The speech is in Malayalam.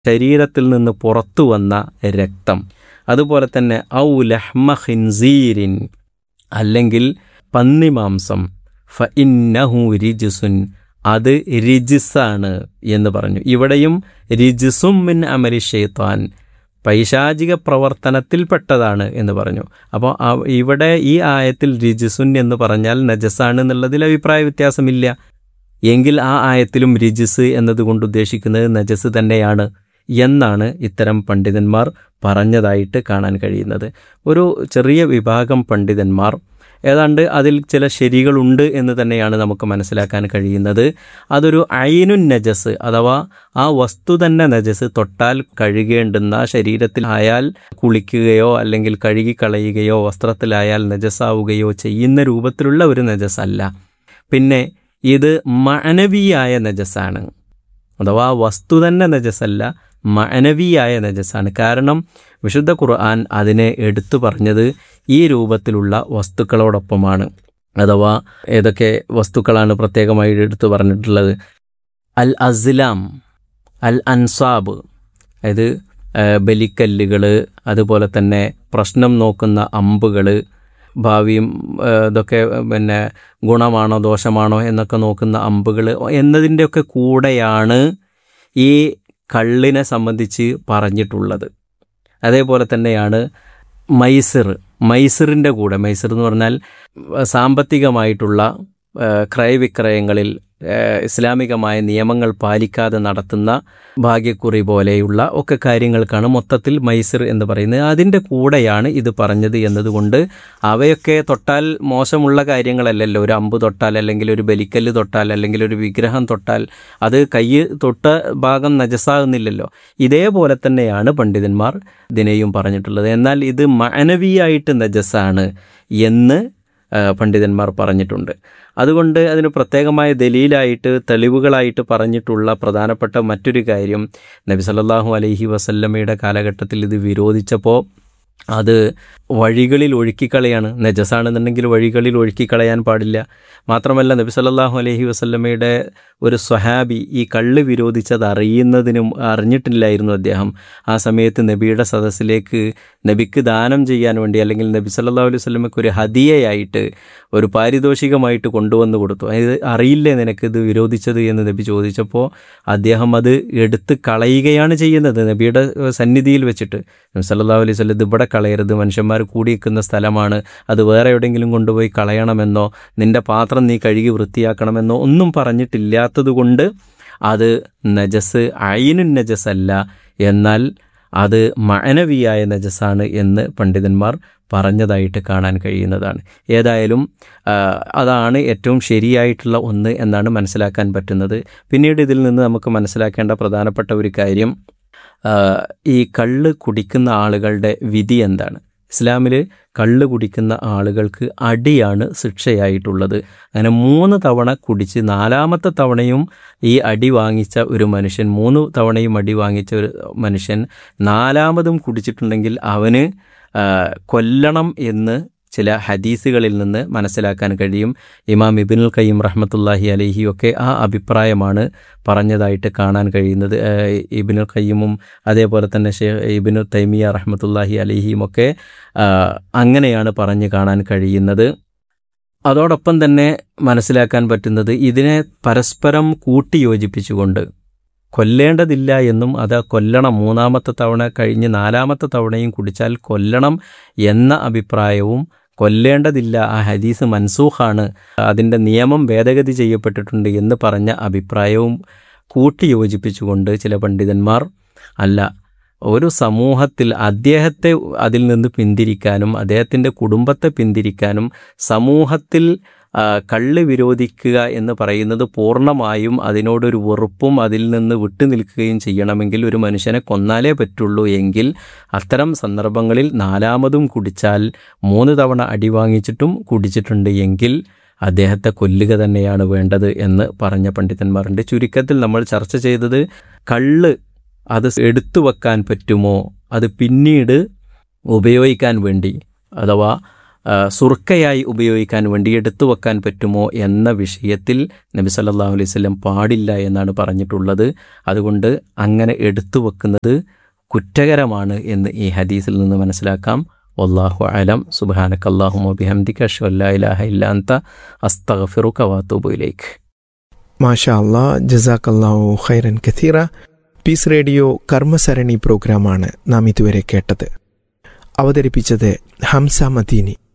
ശരീരത്തിൽ നിന്ന് പുറത്തു വന്ന രക്തം അതുപോലെ തന്നെ ഔ ലഹ്മ ഖിൻസീരിൻ അല്ലെങ്കിൽ പന്നിമാംസം ഫ ഇന്നഹു റിജിസുൻ അത് റിജിസാണ് എന്ന് പറഞ്ഞു ഇവിടെയും റിജിസും മിൻ അമലി ഷെയ്ത്താൻ പൈശാചിക പ്രവർത്തനത്തിൽപ്പെട്ടതാണ് എന്ന് പറഞ്ഞു അപ്പോൾ ഇവിടെ ഈ ആയത്തിൽ റിജിസുൻ എന്ന് പറഞ്ഞാൽ നജസാണ് എന്നുള്ളതിൽ അഭിപ്രായ വ്യത്യാസമില്ല എങ്കിൽ ആ ആയത്തിലും റിജിസ് എന്നതുകൊണ്ട് ഉദ്ദേശിക്കുന്നത് നജസ് തന്നെയാണ് എന്നാണ് ഇത്തരം പണ്ഡിതന്മാർ പറഞ്ഞതായിട്ട് കാണാൻ കഴിയുന്നത് ഒരു ചെറിയ വിഭാഗം പണ്ഡിതന്മാർ ഏതാണ്ട് അതിൽ ചില ശരികളുണ്ട് എന്ന് തന്നെയാണ് നമുക്ക് മനസ്സിലാക്കാൻ കഴിയുന്നത് അതൊരു ഐനുൻ നജസ് അഥവാ ആ വസ്തു തന്നെ നജസ് തൊട്ടാൽ കഴുകേണ്ടുന്ന ശരീരത്തിൽ ആയാൽ കുളിക്കുകയോ അല്ലെങ്കിൽ കഴുകിക്കളയുകയോ വസ്ത്രത്തിലായാൽ നജസാവുകയോ ചെയ്യുന്ന രൂപത്തിലുള്ള ഒരു നജസല്ല പിന്നെ ഇത് മഅനവിയായ നജസാണ് അഥവാ വസ്തു തന്നെ നജസല്ല മഅനവിയായ നജസാണ് കാരണം വിശുദ്ധ ഖുർആൻ അതിനെ എടുത്തു പറഞ്ഞത് ഈ രൂപത്തിലുള്ള വസ്തുക്കളോടൊപ്പമാണ് അഥവാ ഏതൊക്കെ വസ്തുക്കളാണ് പ്രത്യേകമായി എടുത്തു പറഞ്ഞിട്ടുള്ളത് അൽ അസ്ലാം അൽ അൻസാബ് അതായത് ബലിക്കല്ലുകൾ അതുപോലെ തന്നെ പ്രശ്നം നോക്കുന്ന അമ്പുകൾ ഭാവിയും ഇതൊക്കെ പിന്നെ ഗുണമാണോ ദോഷമാണോ എന്നൊക്കെ നോക്കുന്ന അമ്പുകൾ എന്നതിൻ്റെയൊക്കെ കൂടെയാണ് ഈ കള്ളിനെ സംബന്ധിച്ച് പറഞ്ഞിട്ടുള്ളത് അതേപോലെ തന്നെയാണ് മൈസിർ മൈസിറിൻ്റെ കൂടെ മൈസിർ എന്ന് പറഞ്ഞാൽ സാമ്പത്തികമായിട്ടുള്ള ക്രയവിക്രയങ്ങളിൽ ഇസ്ലാമികമായ നിയമങ്ങൾ പാലിക്കാതെ നടത്തുന്ന ഭാഗ്യക്കുറി പോലെയുള്ള ഒക്കെ കാര്യങ്ങൾക്കാണ് മൊത്തത്തിൽ മൈസിർ എന്ന് പറയുന്നത് അതിൻ്റെ കൂടെയാണ് ഇത് പറഞ്ഞത് എന്നതുകൊണ്ട് അവയൊക്കെ തൊട്ടാൽ മോശമുള്ള കാര്യങ്ങളല്ലല്ലോ ഒരു അമ്പ് തൊട്ടാൽ അല്ലെങ്കിൽ ഒരു ബലിക്കല്ല് തൊട്ടാൽ അല്ലെങ്കിൽ ഒരു വിഗ്രഹം തൊട്ടാൽ അത് കൈ തൊട്ട ഭാഗം നജസാകുന്നില്ലല്ലോ ഇതേപോലെ തന്നെയാണ് പണ്ഡിതന്മാർ ഇതിനെയും പറഞ്ഞിട്ടുള്ളത് എന്നാൽ ഇത് മാനവിയായിട്ട് നജസാണ് എന്ന് പണ്ഡിതന്മാർ പറഞ്ഞിട്ടുണ്ട് അതുകൊണ്ട് അതിന് പ്രത്യേകമായ ദലീലായിട്ട് തെളിവുകളായിട്ട് പറഞ്ഞിട്ടുള്ള പ്രധാനപ്പെട്ട മറ്റൊരു കാര്യം നബി സല്ലല്ലാഹു അലൈഹി വസല്ലമയുടെ കാലഘട്ടത്തിൽ ഇത് വിരോധിച്ചപ്പോൾ അത് വഴികളിൽ ഒഴുക്കിക്കളയാണ് നജസാണെന്നുണ്ടെങ്കിൽ വഴികളിൽ ഒഴുക്കിക്കളയാൻ പാടില്ല മാത്രമല്ല നബി സല്ലല്ലാഹു അലൈഹി വസല്ലമയുടെ ഒരു സ്വഹാബി ഈ കള്ള് വിരോധിച്ചത് അറിയുന്നതിനും അറിഞ്ഞിട്ടില്ലായിരുന്നു അദ്ദേഹം ആ സമയത്ത് നബിയുടെ സദസ്സിലേക്ക് നബിക്ക് ദാനം ചെയ്യാൻ വേണ്ടി അല്ലെങ്കിൽ നബി സല്ലല്ലാഹു അലൈഹി വസല്ലമയ്ക്ക് ഒരു ഹദിയയായിട്ട് ഒരു പാരിതോഷികമായിട്ട് കൊണ്ടുവന്ന് കൊടുത്തു അതായത് അറിയില്ലേ നിനക്ക് ഇത് വിരോധിച്ചത് എന്ന് നബി ചോദിച്ചപ്പോൾ അദ്ദേഹം അത് എടുത്ത് കളയുകയാണ് ചെയ്യുന്നത് നബിയുടെ സന്നിധിയിൽ വെച്ചിട്ട് നബി സല്ലല്ലാഹു അലൈഹി വസല്ലം ഇത് ഇവിടെ കളയരുത് മനുഷ്യന്മാർ കൂടിയിരിക്കുന്ന സ്ഥലമാണ് അത് വേറെ എവിടെയെങ്കിലും കൊണ്ടുപോയി കളയണമെന്നോ നിന്റെ പാത്രം നീ കഴുകി വൃത്തിയാക്കണമെന്നോ ഒന്നും പറഞ്ഞിട്ടില്ലാത്തത് കൊണ്ട് അത് നജസ് അയിനു നജസ് അല്ല എന്നാൽ അത് മഅനവിയായ നജസാണ് എന്ന് പണ്ഡിതന്മാർ പറഞ്ഞതായിട്ട് കാണാൻ കഴിയുന്നതാണ് ഏതായാലും അതാണ് ഏറ്റവും ശരിയായിട്ടുള്ള ഒന്ന് എന്നാണ് മനസ്സിലാക്കാൻ പറ്റുന്നത് പിന്നീട് ഇതിൽ നിന്ന് നമുക്ക് മനസ്സിലാക്കേണ്ട പ്രധാനപ്പെട്ട ഒരു കാര്യം ഈ കള്ള് കുടിക്കുന്ന ആളുകളുടെ വിധി എന്താണ് ഇസ്ലാമിൽ കള്ള് കുടിക്കുന്ന ആളുകൾക്ക് അടിയാണ് ശിക്ഷയായിട്ടുള്ളത് അങ്ങനെ മൂന്ന് തവണ കുടിച്ച് നാലാമത്തെ തവണയും ഈ അടി വാങ്ങിച്ച ഒരു മനുഷ്യൻ മൂന്ന് തവണയും അടി വാങ്ങിച്ച ഒരു മനുഷ്യൻ നാലാമതും കുടിച്ചിട്ടുണ്ടെങ്കിൽ അവന് കൊല്ലണം എന്ന് ചില ഹദീസുകളിൽ നിന്ന് മനസ്സിലാക്കാൻ കഴിയും ഇമാം ഇബിനുൽ കയ്യം റഹ്മത്തുല്ലാഹി അലഹി ഒക്കെ ആ അഭിപ്രായമാണ് പറഞ്ഞതായിട്ട് കാണാൻ കഴിയുന്നത് ഇബിനുൽ കയ്യമും അതേപോലെ തന്നെ ഷേ ഇബിനു തൈമിയ റഹ്മത്തുല്ലാഹി അലഹിയും ഒക്കെ അങ്ങനെയാണ് പറഞ്ഞു കാണാൻ കഴിയുന്നത് അതോടൊപ്പം തന്നെ മനസ്സിലാക്കാൻ പറ്റുന്നത് ഇതിനെ പരസ്പരം കൂട്ടിയോജിപ്പിച്ചുകൊണ്ട് കൊല്ലേണ്ടതില്ല എന്നും അത് കൊല്ലണം മൂന്നാമത്തെ തവണ കഴിഞ്ഞ് നാലാമത്തെ തവണയും കുടിച്ചാൽ കൊല്ലണം എന്ന അഭിപ്രായവും കൊല്ലേണ്ടതില്ല ആ ഹദീസ് മൻസൂഖാണ് അതിൻ്റെ നിയമം ഭേദഗതി ചെയ്യപ്പെട്ടിട്ടുണ്ട് എന്ന് പറഞ്ഞ അഭിപ്രായവും കൂട്ടിയോജിപ്പിച്ചുകൊണ്ട് ചില പണ്ഡിതന്മാർ അല്ല ഒരു സമൂഹത്തിൽ അദ്ദേഹത്തെ അതിൽ നിന്ന് പിന്തിരിക്കാനും അദ്ദേഹത്തിൻ്റെ കുടുംബത്തെ പിന്തിരിക്കാനും സമൂഹത്തിൽ കള്ള് വിരോധിക്കുക എന്ന് പറയുന്നത് പൂർണ്ണമായും അതിനോടൊരു വെറുപ്പും അതിൽ നിന്ന് വിട്ടു നിൽക്കുകയും ചെയ്യണമെങ്കിൽ ഒരു മനുഷ്യനെ കൊന്നാലേ പറ്റുള്ളൂ എങ്കിൽ അത്തരം സന്ദർഭങ്ങളിൽ നാലാമതും കുടിച്ചാൽ മൂന്ന് തവണ അടി വാങ്ങിച്ചിട്ടും കുടിച്ചിട്ടുണ്ട് എങ്കിൽ അദ്ദേഹത്തെ കൊല്ലുക തന്നെയാണ് വേണ്ടത് എന്ന് പറഞ്ഞ പണ്ഡിതന്മാരുണ്ട് ചുരുക്കത്തിൽ നമ്മൾ ചർച്ച ചെയ്തത് കള്ള് അത് എടുത്തു വെക്കാൻ പറ്റുമോ അത് പിന്നീട് ഉപയോഗിക്കാൻ വേണ്ടി അഥവാ ആ, സുർക്കയായി ഉപയോഗിക്കാൻ വേണ്ടി എടുത്തു വെക്കാൻ പറ്റുമോ എന്ന വിഷയത്തിൽ നബി സല്ലല്ലാഹു അലൈഹി വസല്ലം പാടില്ല എന്നാണ് പറഞ്ഞിട്ടുള്ളത് അതുകൊണ്ട് അങ്ങനെ എടുത്തു വെക്കുന്നത് കുറ്റകരമാണ് എന്ന് ഈ ഹദീസിൽ നിന്ന് മനസ്സിലാക്കാം വല്ലാഹു അലം സുബ്ഹാനക അല്ലാഹുമ്മ ബിഹംദിക അഷ്ഹദു അല്ലാ ഇലാഹ ഇല്ല അൻത അസ്തഗ്ഫിറുക വഅതൂബു ഇലൈക് മാഷാ അല്ലാ ജസാക്കല്ലാഹു ഖൈറൻ കഥീറ പീസ് റേഡിയോ കർമ്മസരണി പ്രോഗ്രാമാണ് നാം ഇതുവരെ കേട്ടത് അവതരിപ്പിച്ചത് ഹംസ മദീനി